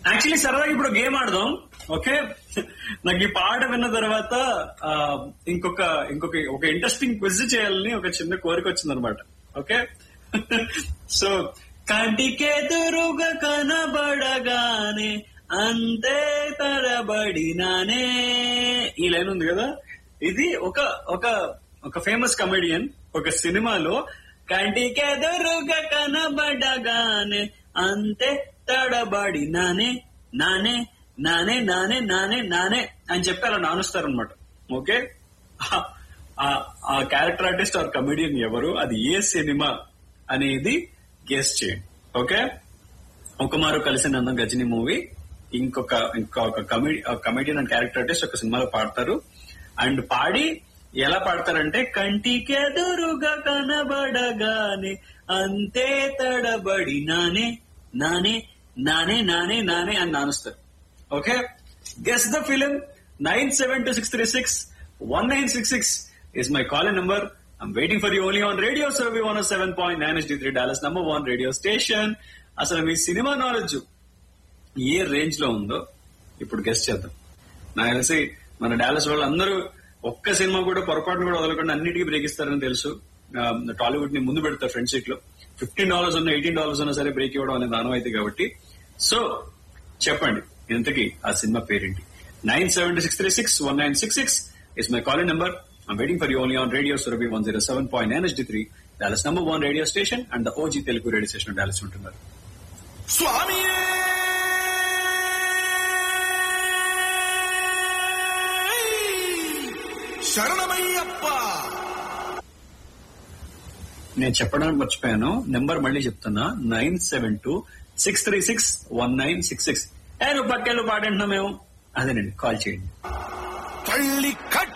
actually సరదాగా ఇప్పుడు game ఆడదాం ఓకే నాకు ఈ పాట విన్న తర్వాత ఆ, ఇంకొక ఇంకొక ఒక ఇంట్రెస్టింగ్ క్విజ్ చేయాలని ఒక చిన్న కోరిక వచ్చింది అనమాట ఓకే సో కంటికెదురుగా కనబడగానే అంతే తరబడినానే ఈ లైన్ ఉంది కదా ఇది ఒక ఒక ఒక ఫేమస్ కమెడియన్ ఒక సినిమాలో కంటికెదురుగా కనబడగానే అంతే తడబడినానే నానే నానే నానే నానే నానే అని చెప్పి అలా నానుస్తారు అనమాట ఓకే ఆ- ఆ- ఆ క్యారెక్టర్ ఆర్టిస్ట్ ఆర్ కమెడియన్ ఎవరు అది ఏ సినిమా అనేది గెస్ చేయండి ఓకే ఒక మారు కలిసి నందం గజని మూవీ ఇంకొక ఇంకొక కమెడియన్ అండ్ క్యారెక్టర్ ఆర్టిస్ట్ ఒక సినిమాలో పాడతారు అండ్ పాడి ఎలా పాడతారంటే కంటికెదురుగా కనబడగానే అంతే తడబడి నానే నానే నానే నానే నానే అని నానుస్తారు okay guess the film nine seven two six three six one nine six six is my call number I'm waiting for you only on radio Surabhi one seven point nine S three Dallas number one radio station అసలు మీ సినిమా knowledge ఏ range లో ఉందో ఇప్పుడు guest చేద్దాం నాకు తెలిసి మన డాలస్ వాళ్ళు అందరూ ఒక్క సినిమా కూడా పొరపాటును కూడా వదలకుండా అన్నిటికీ బ్రేక్ ఇస్తారని తెలుసు ఆ, టాలీవుడ్ ని ముందు పెడతారు ఫ్రెండ్షిప్ లో ఫిఫ్టీన్ డాలర్స్ ఉన్నా ఎయిటీన్ డాలర్స్ ఉన్నా సరే బ్రేక్ ఇవ్వడం అనేది ఆనవాయితీ కాబట్టి సో చెప్పండి ఇంతకీ ఆ సినిమా పేరేంటి nine seven six three six one nine six six is my calling number I'm waiting for you only on radio Surabhi one zero seven point nine HD three Dallas number one radio station and the OG Telugu radio station Dallas ఉంటున్నారు స్వామియే శరణమయ్యప్ప నేను చెప్పడానికి మర్చిపోయాను number మళ్ళీ చెప్తున్నా nine seven two six three six one nine six six ఏ నువ్వు పక్కెళ్ళు పాడంటున్నా మేము అదేనండి కాల్ చేయండి తల్లి కట్